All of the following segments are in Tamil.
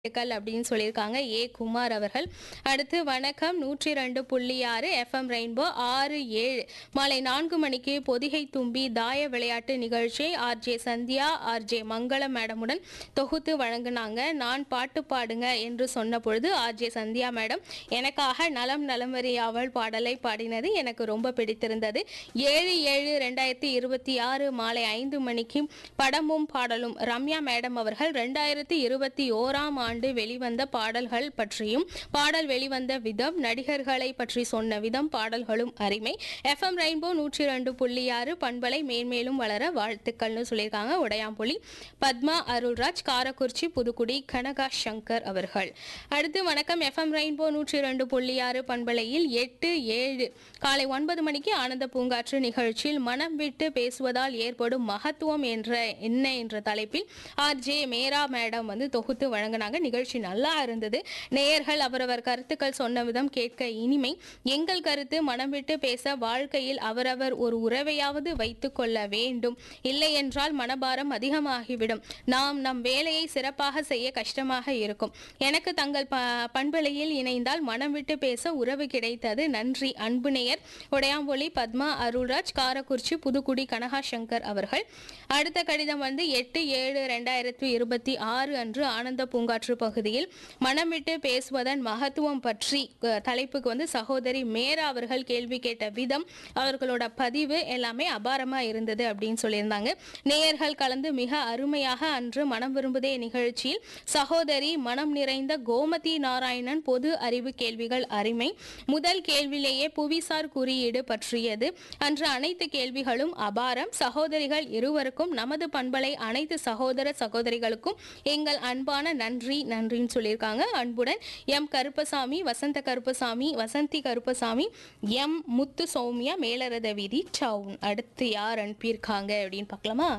வாழ்த்துக்கள் அப்படின்னு சொல்லியிருக்காங்க ஏ குமார் அவர்கள் அடுத்து வணக்கம் நூற்றி ரெண்டு புள்ளி ஆறு எஃப்எம் ரெயின்போ ஆறு ஏழு மாலை நான்கு மணிக்கு பொதிகை தும்பி தாய விளையாட்டு நிகழ்ச்சியை ஆர்ஜே சந்தியா ஆர்ஜே மங்களம் மேடமுடன் தொகுத்து வழங்கினாங்க நான் பாட்டு பாடுங்க என்று சொன்ன பொழுது ஆர்ஜே சந்தியா மேடம் எனக்காக நலம் நலமறி அவள் பாடலை பாடினது எனக்கு ரொம்ப பிடித்திருந்தது ஏழு ஏழு ரெண்டாயிரத்தி இருபத்தி ஆறு மாலை ஐந்து மணிக்கு படமும் பாடலும் ரம்யா மேடம் அவர்கள் ரெண்டாயிரத்தி இருபத்தி ஓராம் ஆண்டு வெளிவந்த பாடல்கள் பற்றியும் பாடல் வெளிவந்த விதம் நடிகர்களை பற்றி சொன்ன விதம் பாடல்களும் அருமை எஃப்எம் ரெயின்போ நூற்றி ரெண்டு புள்ளி ஆறு பண்பலை மேன்மேலும் வளர வாழ்த்துக்கள்னு சொல்லியிருக்காங்க உடையாம்புலி பத்மா அருள்ராஜ் காரக்குறிச்சி புதுக்குடி கனகா சங்கர் அவர்கள் அடுத்து வணக்கம் எஃப்எம் ரெயின்போ நூற்றி ரெண்டு புள்ளி ஆறு பண்பலையில் எட்டு ஏழு காலை ஒன்பது மணிக்கு ஆனந்த பூங்காற்று நிகழ்ச்சியில் மனம் விட்டு பேசுவதால் ஏற்படும் மகத்துவம் என்ற என்ன என்ற தலைப்பில் ஆர் ஜே மேரா மேடம் வந்து தொகுத்து வழங்கினாங்க நிகழ்ச்சி நல்லா இருந்தது நேயர்கள் அவரவர் கருத்துக்கள் சொன்ன விதம் கேட்க இனிமை எங்கள் கருத்து மனம் விட்டு பேச வாழ்க்கையில் அவரவர் ஒரு உறவையாவது வைத்துக் கொள்ள வேண்டும் இல்லை என்றால் மனபாரம் அதிகமாகிவிடும் நாம் நம் வேலையை சிறப்பாக செய்ய கஷ்டமாக இருக்கும் எனக்கு தங்கள் ப பண்பலையில் இணைந்தால் மனம் விட்டு பேச உறவு கிடைத்தது நன்றி அன்பு நேயர் உடையாம்பொலி பத்மா அருள்ராஜ் காரக்குறிச்சி புதுக்குடி கனகா சங்கர் அவர்கள் அடுத்த கடிதம் வந்து எட்டு ஏழு ரெண்டாயிரத்தி இருபத்தி ஆறு அன்று ஆனந்த பூங்காற்று பகுதியில் மனம் விட்டு பேசுவதன் மகத்துவம் பற்றி அஹ், தலைப்புக்கு வந்து சகோதரி மேரா அவர்கள் கேள்வி கேட்ட விதம் அவர்களோட பதிவு எல்லாமே அபாரமா இருந்தது அப்படின்னு சொல்லியிருந்தாங்க நேயர்கள் கலந்து மிக அருமையாக அன்று மனம் விரும்புதே நிகழ்ச்சியில் சகோதரி மனம் நிறைந்த கோமதி நாராயணன் பொது அறிவு கேள்விகள் அருமை முதல் கேள்வியிலேயே புவிசார் குறியீடு பற்றியது அன்று அனைத்து கேள்விகளும் அபாரம் சகோதரிகள் இருவருக்கும் நமது பண்பலை அனைத்து சகோதர சகோதரிகளுக்கும் எங்கள் அன்பான நன்றி நன்றின்னு சொல்லியிருக்காங்க அன்புடன் எம் கருப்பசாமி வசந்த கருப்பசாமி வசந்தி கருப்பசாமி எம் முத்து சௌமியா மேலரத வீதி டவுன் அடுத்து யார் அனுப்பியிருக்காங்க அப்படின்னு பார்க்கலாமா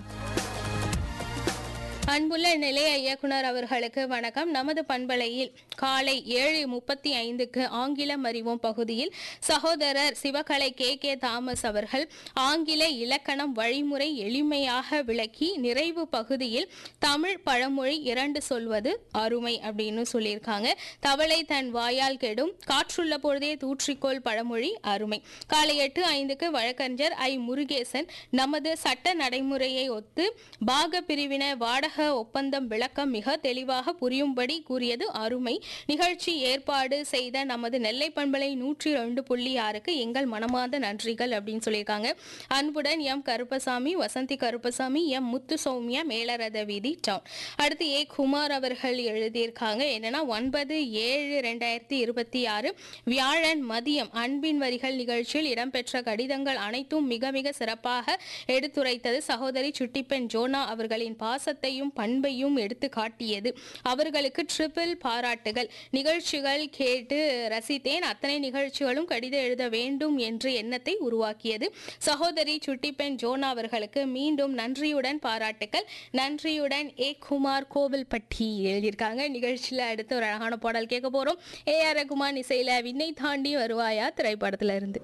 அன்புள்ள நிலைய இயக்குனர் அவர்களுக்கு வணக்கம் நமது பண்பலையில் காலை ஏழு முப்பத்தி ஐந்துக்கு ஆங்கிலம் அறிவோம் பகுதியில் சகோதரர் சிவகலை கே கே தாமஸ் அவர்கள் ஆங்கில இலக்கணம் வழிமுறை எளிமையாக விளக்கி நிறைவு பகுதியில் தமிழ் பழமொழி இரண்டு சொல்வது அருமை அப்படின்னு சொல்லியிருக்காங்க தவளை தன் வாயால் கெடும் காற்றுள்ள பொழுதே தூற்றிக்கோள் பழமொழி அருமை காலை எட்டு ஐந்துக்கு வழக்கறிஞர் ஐ முருகேசன் நமது சட்ட நடைமுறையை ஒத்து பாக பிரிவின வாடக ஒப்பந்தம் விளக்கம் மிக தெளிவாக புரியும்படி கூறியது அருமை நிகழ்ச்சி ஏற்பாடு செய்த நமது நெல்லை பண்பலை நூற்றி ரெண்டு புள்ளி ஆறுக்கு எங்கள் மனமார்ந்த நன்றிகள் அப்படின்னு சொல்லியிருக்காங்க அன்புடன் எம் கருப்பசாமி வசந்தி கருப்பசாமி எம் முத்து சௌமியா மேலரத வீதி டவுன் அடுத்து ஏ குமார் அவர்கள் எழுதியிருக்காங்க என்னன்னா ஒன்பது ஏழு ரெண்டாயிரத்தி இருபத்தி ஆறு வியாழன் மதியம் அன்பின் வரிகள் நிகழ்ச்சியில் இடம்பெற்ற கடிதங்கள் அனைத்தும் மிக மிக சிறப்பாக எடுத்துரைத்தது சகோதரி சுட்டிப்பெண் ஜோனா அவர்களின் பாசத்தையும் பண்பையும் எடுத்து காட்டியது அவர்களுக்கு ட்ரிபிள் பாராட்டுகள் நிகழ்ச்சிகள் கேட்டு ரசித்தேன் அத்தனை நிகழ்ச்சிகளும் கடிதம் எழுத வேண்டும் என்ற எண்ணத்தை உருவாக்கியது சகோதரி சுட்டிப்பெண் ஜோனா அவர்களுக்கு மீண்டும் நன்றியுடன் பாராட்டுகள் நன்றியுடன் ஏ குமார் கோவில்பட்டி எழுதியிருக்காங்க நிகழ்ச்சியில் அடுத்து ஒரு அழகான பாடல் கேட்க போறோம் ஏ ஆர் ரகுமான் இசையில விண்ணை தாண்டி வருவாயா திரைப்படத்துல இருந்து